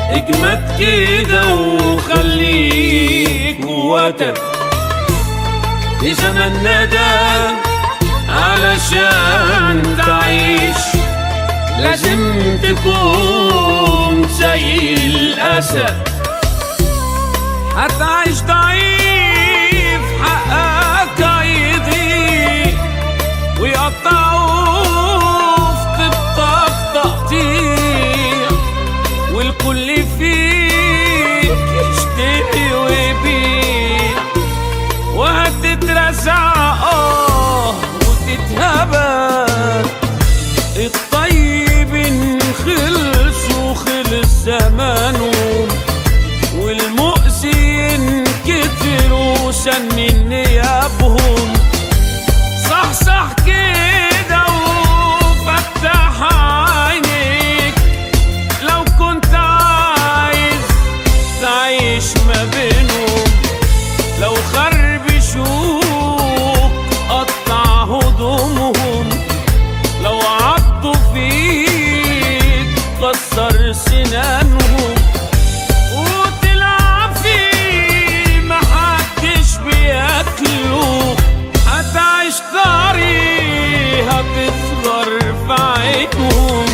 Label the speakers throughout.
Speaker 1: اجمد كده وخليك وتر في زماننا ده علشان تعيش لازم تكون زي الأسد هتعيش ضعيف حقك هيضيق ويقطعوا في طبطك تقطيع والكل فيك يشتري ويبيع وهتترزع اه وتتهبل الطيب خلص وخلص زمانه والمؤذين كتروا سن نيابهم صح صح كده وفتح عينيك لو كنت عايز تعيش ما بينهم لو خربشوك قطع هدومهم لو عضوا فيك كسر سنانهم وتلعب فيه محدش بياكله هتعيش طريق هتفضل في عينهم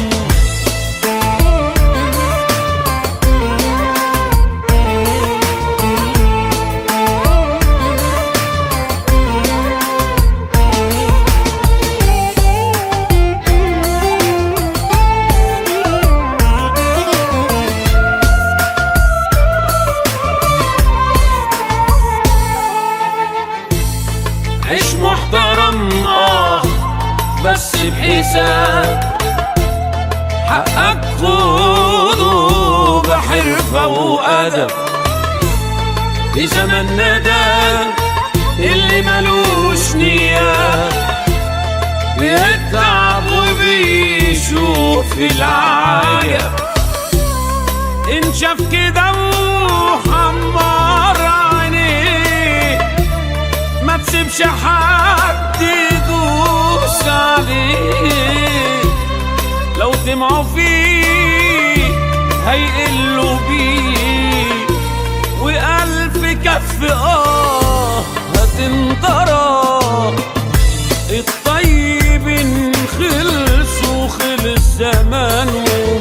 Speaker 1: عيش محترم اه بس بحساب حقك خده بحرفة وأدب في زماننا ده اللي ملوش نية بيتعب وبيشوف العجب إن شاف كده وحمر عينيه ما تسيبش حد يدوس عليه لو طمعوا فيه هيقلوا بيه وألف كف آه هتنضرب الطيب خلص وخلص زمانهم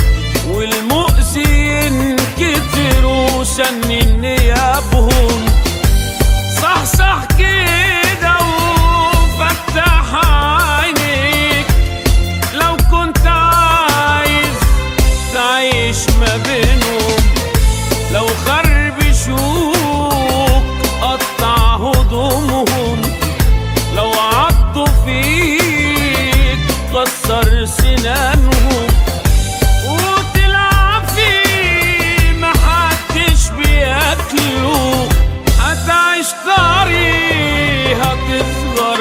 Speaker 1: والمؤذين كتروا سن نيابهم صح صح كده وفتح عينيك لو كنت عايز تعيش ما بينهم لو خربشوك قطع هدومهم لو عضوا فيك كسر سنانهم وتلعب فيه محدش بياكله هتعيش طريق هتفضل